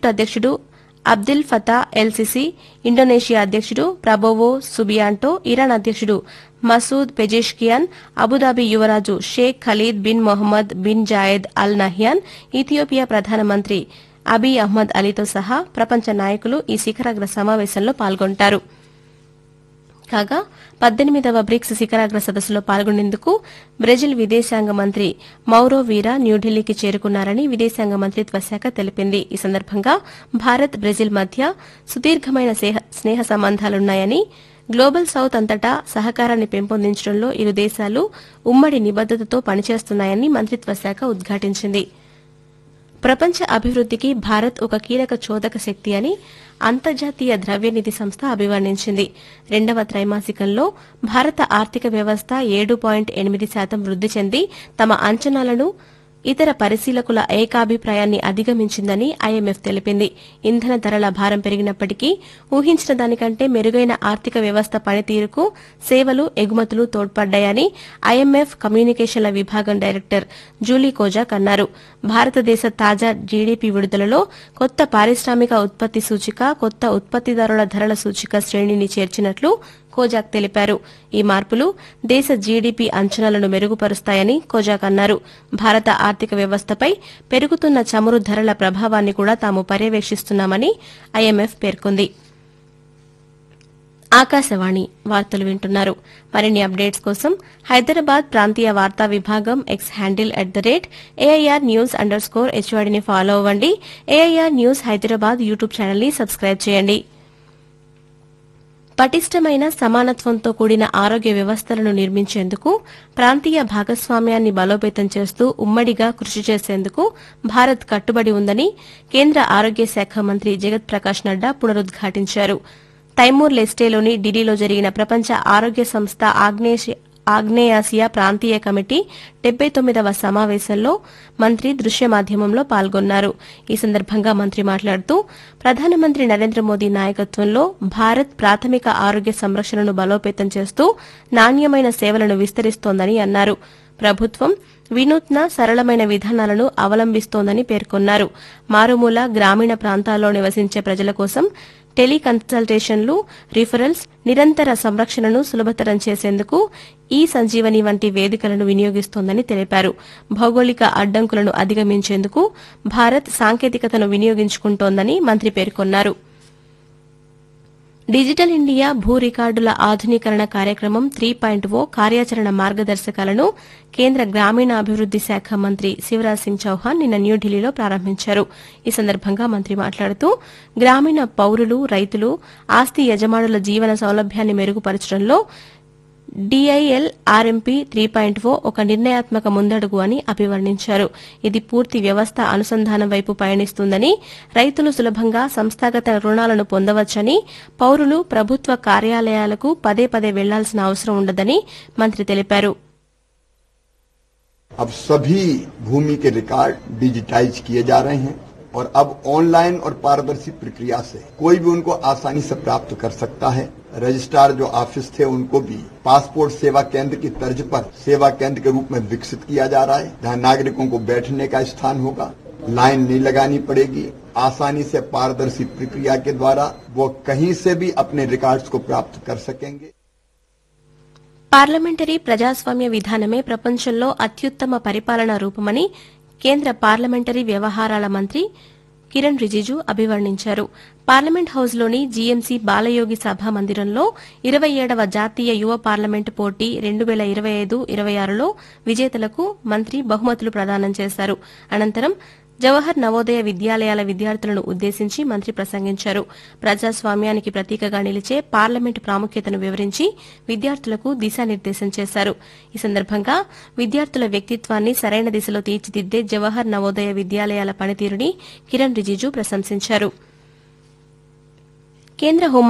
అధ్యక్షుడు Abdel Fattah el Sisi Indonesia అధ్యక్షుడు Prabowo Subianto Iran అధ్యక్షుడు మసూద్ పెజేష్కియాన్ అబుదాబి యువరాజు Sheikh Khalid bin Mohamed bin Zayed Al Nahyan Ethiopia ప్రధానమంత్రి Abiy Ahmed అలీతో సహా ప్రపంచ నాయకులు ఈ శిఖరాగ్ర సమావేశంలో పాల్గొంటారు కాగా పద్దెనిమిదవ బ్రిక్స్ శిఖరాగ్ర సదస్సులో పాల్గొనేందుకు బ్రెజిల్ విదేశాంగ మంత్రి మౌరో వీరా న్యూఢిల్లీకి చేరుకున్నారని విదేశాంగ మంత్రిత్వ శాఖ తెలిపింది ఈ సందర్భంగా భారత్ బ్రెజిల్ మధ్య సుదీర్ఘమైన సేహ- స్నేహ సంబంధాలున్నాయని గ్లోబల్ సౌత్ అంతటా సహకారాన్ని పెంపొందించడంలో ఇరు దేశాలు ఉమ్మడి నిబద్దతతో పనిచేస్తున్నాయని మంత్రిత్వ శాఖ ఉద్ఘాటించింది ప్రపంచ అభివృద్దికి భారత్ ఒక కీలక చోదక శక్తి అని అంతర్జాతీయ ద్రవ్యనిధి సంస్థ అభివర్ణించింది రెండవ త్రైమాసికంలో భారత ఆర్థిక వ్యవస్థ ఏడు పాయింట్ ఎనిమిది శాతం వృద్ది చెంది తమ అంచనాలను ఇతర పరిశీలకుల ఏకాభిప్రాయాన్ని అధిగమించిందని ఐఎంఎఫ్ తెలిపింది ఇంధన ధరల భారం పెరిగినప్పటికీ ఊహించిన దానికంటే మెరుగైన ఆర్థిక వ్యవస్థ పనితీరుకు సేవలు ఎగుమతులు తోడ్పడ్డాయని ఐఎంఎఫ్ కమ్యూనికేషన్ల విభాగం డైరెక్టర్ జూలీ కోజాక్ అన్నారు భారతదేశ తాజా జీడీపీ విడుదలలో కొత్త పారిశ్రామిక ఉత్పత్తి సూచిక కొత్త ఉత్పత్తిదారుల ధరల సూచిక శ్రేణిని చేర్చినట్లు కోజాక్ తెలిపారు ఈ మార్పులు దేశ జీడీపీ అంచనాలను మెరుగుపరుస్తాయని కోజాక్ అన్నారు భారత ఆర్థిక వ్యవస్థపై పెరుగుతున్న చమురు ధరల ప్రభావాన్ని కూడా తాము పర్యవేక్షిస్తున్నామని ఐఎంఎఫ్ పేర్కొంది ఆకాశవాణి వార్తలు వింటున్నారు మరిన్ని అప్డేట్స్ కోసం హైదరాబాద్ ప్రాంతీయ వార్తా విభాగం X handle at the rate AIR news underscore స్కోర్ హెచ్వాడిని ఫాలో అవ్వండి AIR news Hyderabad YouTube channel ని సబ్స్క్రైబ్ చేయండి పటిష్టమైన సమానత్వంతో కూడిన ఆరోగ్య వ్యవస్థలను నిర్మించేందుకు ప్రాంతీయ భాగస్వామ్యాన్ని బలోపేతం చేస్తూ ఉమ్మడిగా కృషి చేసేందుకు భారత్ కట్టుబడి ఉందని కేంద్ర ఆరోగ్య శాఖ మంత్రి జగత్ ప్రకాష్ నడ్డా పునరుద్ఘాటించారు తైమూర్ లెస్టేలోని ఢిల్లీలో జరిగిన ప్రపంచ ఆరోగ్య సంస్థ ఆగ్నేయ ఆగ్నేయాసియా ప్రాంతీయ కమిటీ డెబ్బై తొమ్మిదవ సమావేశంలో మంత్రి దృశ్య మాధ్యమంలో పాల్గొన్నారు ఈ సందర్భంగా మంత్రి మాట్లాడుతూ ప్రధానమంత్రి నరేంద్ర మోదీ నాయకత్వంలో భారత్ ప్రాథమిక ఆరోగ్య సంరక్షణను బలోపేతం చేస్తూ నాణ్యమైన సేవలను విస్తరిస్తోందని అన్నారు ప్రభుత్వం వినూత్న సరళమైన విధానాలను అవలంబిస్తోందని పేర్కొన్నారు మారుమూల గ్రామీణ ప్రాంతాల్లో నివసించే ప్రజల కోసం టెలికన్సల్టేషన్లు రిఫరల్స్ నిరంతర సంరక్షణను సులభతరం చేసేందుకు ఈ సంజీవని వంటి వేదికలను వినియోగిస్తోందని తెలిపారు భౌగోళిక అడ్డంకులను అధిగమించేందుకు భారత్ సాంకేతికతను వినియోగించుకుంటోందని మంత్రి పేర్కొన్నారు డిజిటల్ ఇండియా భూ రికార్డుల ఆధునీకరణ కార్యక్రమం త్రీ పాయింట్ ఓ కార్యాచరణ మార్గదర్శకాలను కేంద్ర గ్రామీణాభివృద్ది శాఖ మంత్రి శివరాజ్ సింగ్ చౌహాన్ నిన్న న్యూఢిల్లీలో ప్రారంభించారు ఈ సందర్భంగా మంత్రి మాట్లాడుతూ గ్రామీణ పౌరులు రైతులు ఆస్తి యజమానుల జీవన సౌలభ్యాన్ని మెరుగుపరచడంలో DIL RMP three point O ఒక నిర్ణయాత్మక ముందడుగు అని అభివర్ణించారు ఇది పూర్తి వ్యవస్థ అనుసంధానం వైపు పయనిస్తుందని రైతులు సులభంగా సంస్థాగత రుణాలను పొందవచ్చని పౌరులు ప్రభుత్వ కార్యాలయాలకు పదే పదే వెళ్లాల్సిన అవసరం ఉండదని మంత్రి తెలిపారు अब सभी भूमि के रिकॉर्ड डिजिटाइज किए जा रहे हैं और अब ऑनलाइन और पारदर्शी प्रक्रिया से कोई भी उनको आसानी से प्राप्त कर सकता है रजिस्ट्रार जो ऑफिस थे उनको भी पासपोर्ट सेवा केंद्र की तर्ज पर सेवा केंद्र के रूप में विकसित किया जा रहा है जहां नागरिकों को बैठने का स्थान होगा लाइन नहीं लगानी पड़ेगी आसानी से पारदर्शी प्रक्रिया के द्वारा वो कहीं से भी अपने रिकॉर्ड्स को प्राप्त कर सकेंगे పార్లమెంటరీ ప్రజాస్వామ్య విధానమే ప్రపంచంలో అత్యుత్తమ పరిపాలనా రూపమని కేంద్ర పార్లమెంటరీ వ్యవహారాల మంత్రి కిరణ్ రిజిజు అభివర్ణించారు పార్లమెంట్ హౌస్లోని జీఎంసీ బాలయోగి సభా మందిరంలో ఇరవై ఏడవ జాతీయ యువ పార్లమెంటు పోటీ రెండు వేల ఇరవై ఐదు ఇరవై ఆరులో విజేతలకు మంత్రి బహుమతులు ప్రదానం చేశారు అనంతరం జవహర్ నవోదయ విద్యాలయాల విద్యార్థులను ఉద్దేశించి మంత్రి ప్రసంగించారు ప్రజాస్వామ్యానికి ప్రతీకగా నిలిచే పార్లమెంటు ప్రాముఖ్యతను వివరించి విద్యార్థులకు దిశానిర్దేశం చేశారు ఈ సందర్భంగా విద్యార్థుల వ్యక్తిత్వాన్ని సరైన దిశలో తీర్చిదిద్దే జవహర్ నవోదయ విద్యాలయాల పనితీరుని కిరణ్ రిజిజు ప్రశంసించారు కేంద్ర హోం